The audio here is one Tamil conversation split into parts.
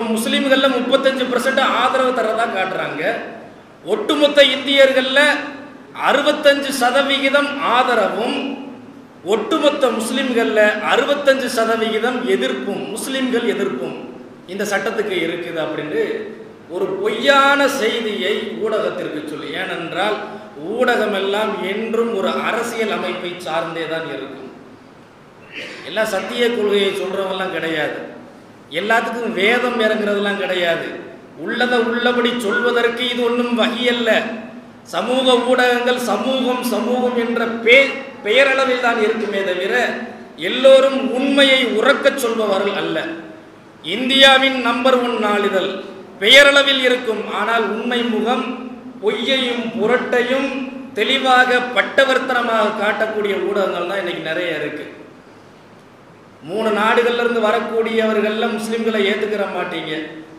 முஸ்லீம்கள்ல முப்பத்தஞ்சு பர்சன்ட் ஆதரவு தரதா காட்டுறாங்க ஒட்டுமொத்த இந்தியர்கள்ல அறுபத்தஞ்சு சதவிகிதம் ஆதரவும் ஒட்டுமொத்த முஸ்லிம்கள்ல அறுபத்தஞ்சு சதவிகிதம் எதிர்ப்பும் முஸ்லிம்கள் எதிர்ப்பும் இந்த சட்டத்துக்கு இருக்குது அப்படின்னு ஒரு பொய்யான செய்தியை ஊடகத்திற்கு சொல்லி ஏனென்றால் ஊடகம் எல்லாம் என்றும் ஒரு அரசியல் அமைப்பை சார்ந்தே தான் இருக்கும் எல்லாம் சத்திய கொள்கையை சொல்றவங்கலாம் கிடையாது எல்லாத்துக்கும் வேதம் இறங்குறதெல்லாம் கிடையாது உள்ளதை உள்ளபடி சொல்வதற்கு இது ஒன்றும் வகையல்ல சமூக ஊடகங்கள் சமூகம் சமூகம் என்ற பே பெயரளவில் தான் இருக்குமே தவிர எல்லோரும் உண்மையை உறக்கச் சொல்பவர்கள் அல்ல இந்தியாவின் நம்பர் ஒன் நாளிதழ் பெயரளவில் இருக்கும் ஆனால் உண்மை முகம் பொய்யையும் புரட்டையும் தெளிவாக பட்டவர்த்தனமாக காட்டக்கூடிய ஊடகங்கள் தான் இன்னைக்கு நிறைய இருக்கு மூணு நாடுகள்ல இருந்து வரக்கூடியவர்கள்ல முஸ்லிம்களை ஏத்துக்கிற மாட்டீங்க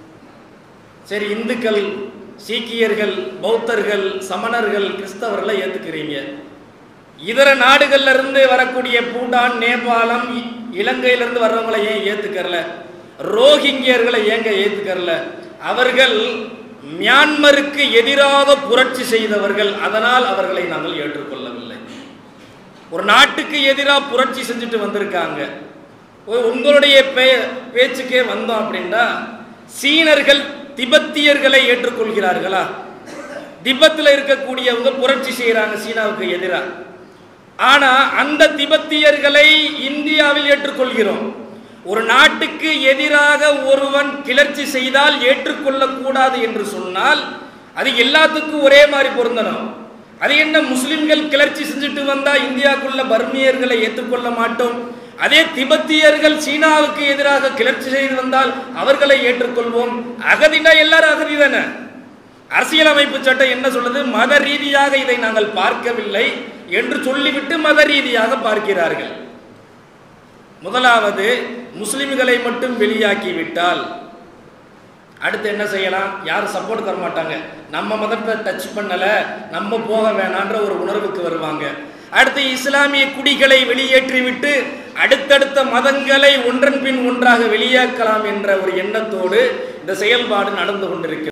சரி இந்துக்கள் சீக்கியர்கள் பௌத்தர்கள் சமணர்கள் கிறிஸ்தவர்களை ஏத்துக்கிறீங்க இதர நாடுகள்ல இருந்து வரக்கூடிய பூட்டான் நேபாளம் இ- இலங்கையில இருந்து வர்றவங்களை ஏன் ஏத்துக்கறல ரோஹிங்கியர்களை ஏங்க ஏத்துக்கறல அவர்கள் மியான்மருக்கு எதிராக புரட்சி செய்தவர்கள் அதனால் அவர்களை நாங்கள் ஏற்றுக்கொள்ளவில்லை ஒரு நாட்டுக்கு எதிராக புரட்சி செஞ்சுட்டு வந்திருக்காங்க ஒ- உங்களுடைய பே- பேச்சுக்கே வந்தோம் அப்படின்னா சீனர்கள் திபெத்தியர்களை ஏற்றுக்கொள்கிறார்களா திபெத்தில் இருக்கக்கூடியவங்க புரட்சி செய்கிறாங்க சீனாவுக்கு எதிராக ஆனா அந்த திபெத்தியர்களை இந்தியாவில் ஏற்றுக்கொள்கிறோம் ஒரு நாட்டுக்கு எதிராக ஒருவன் கிளர்ச்சி செய்தால் ஏற்றுக்கொள்ளக்கூடாது என்று சொன்னால் அது எல்லாத்துக்கும் ஒரே மாதிரி பொருந்தணும் அது என்ன முஸ்லிம்கள் கிளர்ச்சி செஞ்சுட்டு வந்தா இந்தியாவுக்குள்ள பர்மியர்களை ஏற்றுக்கொள்ள மாட்டோம் அதே திபெத்தியர்கள் சீனாவுக்கு எதிராக கிளர்ச்சி செய்து வந்தால் அவர்களை ஏற்றுக்கொள்வோம் அகதினா எல்லாரும் அகதி தானே அரசியலமைப்பு சட்டம் என்ன சொல்லுது மத ரீதியாக இதை நாங்கள் பார்க்கவில்லை என்று சொல்லிவிட்டு மத ரீதியாக பார்க்கிறார்கள் முதலாவது முஸ்லிம்களை மட்டும் வெளியாக்கி விட்டால் அடுத்து என்ன செய்யலாம் யாரும் சப்போர்ட் தர மாட்டாங்க நம்ம மதத்தை டச் பண்ணல நம்ம போக வேணான்ற ஒரு உணர்வுக்கு வருவாங்க அடுத்து இஸ்லாமிய குடிகளை வெளியேற்றிவிட்டு அடுத்தடுத்த மதங்களை ஒன்றன் பின் ஒன்றாக வெளியாக்கலாம் என்ற ஒரு எண்ணத்தோடு இந்த செயல்பாடு நடந்து கொண்டிருக்கிறது